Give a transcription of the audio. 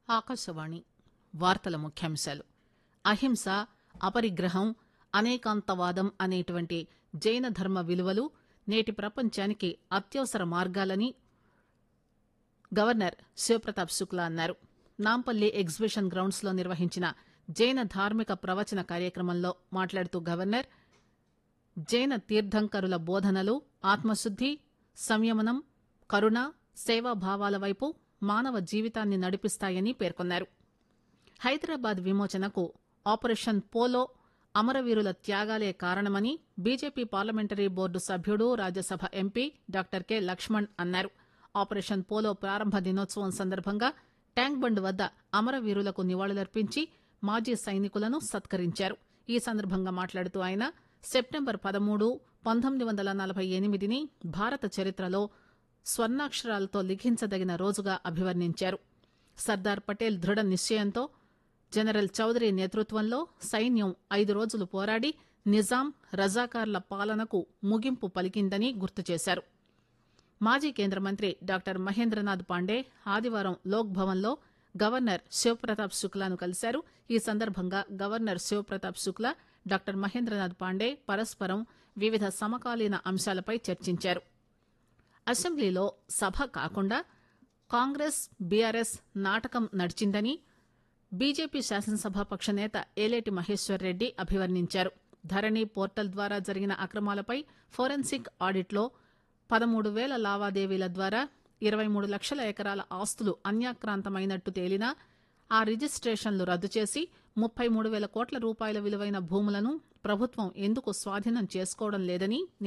ఆకాశవాణి వార్తల ముఖ్యాంశాలు అహింస అపరిగ్రహం అనేకాంతవాదం అనేటువంటి జైన ధర్మ విలువలు నేటి ప్రపంచానికి అత్యవసర మార్గాలని గవర్నర్ శివప్రతాప్ శుక్లా అన్నారు నాంపల్లి ఎగ్జిబిషన్ గ్రౌండ్స్ లో నిర్వహించిన జైన ధార్మిక ప్రవచన కార్యక్రమంలో మాట్లాడుతూ గవర్నర్ జైన తీర్థంకరుల బోధనలు ఆత్మశుద్ది సంయమనం కరుణ సేవాభావాల వైపు మానవ జీవితాన్ని నడిపిస్తాయని పేర్కొన్నారు హైదరాబాద్ విమోచనకు ఆపరేషన్ పోలో అమరవీరుల త్యాగాలే కారణమని బీజేపీ పార్లమెంటరీ బోర్డు సభ్యుడు Rajya Sabha MP doctor K Laxman అన్నారు ఆపరేషన్ పోలో ప్రారంభ దినోత్సవం సందర్భంగా ట్యాంక్ బండ్ వద్ద అమరవీరులకు నివాళులర్పించి మాజీ సైనికులను సత్కరించారు ఈ సందర్భంగా మాట్లాడుతూ ఆయన సెప్టెంబర్ పదమూడు పంతొమ్మిది వందల నలభై ఎనిమిదిని భారత చరిత్రలో స్వర్ణాక్షరాలతో లిఖించదగిన రోజుగా అభివర్ణించారు సర్దార్ పటేల్ దృఢ నిశ్చయంతో జనరల్ చౌదరి నేతృత్వంలో సైన్యం ఐదు రోజులు పోరాడి నిజాం రజాకార్ల పాలనకు ముగింపు పలికిందని గుర్తు చేశారు మాజీ కేంద్ర మంత్రి డాక్టర్ మహేంద్రనాథ్ పాండే ఆదివారం లోక్ భవన్లో గవర్నర్ శివప్రతాప్ శుక్లాను కలిశారు ఈ సందర్భంగా గవర్నర్ శివప్రతాప్ శుక్లా డాక్టర్ మహేంద్రనాథ్ పాండే పరస్పరం వివిధ సమకాలీన అంశాలపై చర్చించారు అసెంబ్లీలో సభ కాకుండా కాంగ్రెస్ బీఆర్ఎస్ నాటకం నడిచిందని బీజేపీ శాసనసభాపక్ష నేత ఏలేటి మహేశ్వర్ రెడ్డి అభివర్ణించారు ధరణి పోర్టల్ ద్వారా జరిగిన అక్రమాలపై ఫోరెన్సిక్ ఆడిట్లో పదమూడు వేల లావాదేవీల ద్వారా ఇరవై మూడు లక్షల ఎకరాల ఆస్తులు అన్యాక్రాంతమైనట్టు తేలినా ఆ రిజిస్టేషన్లు రద్దు చేసి ముప్పై మూడు వేల కోట్ల రూపాయల విలువైన భూములను ప్రభుత్వం ఎందుకు స్వాధీనం చేసుకోవడం లేదని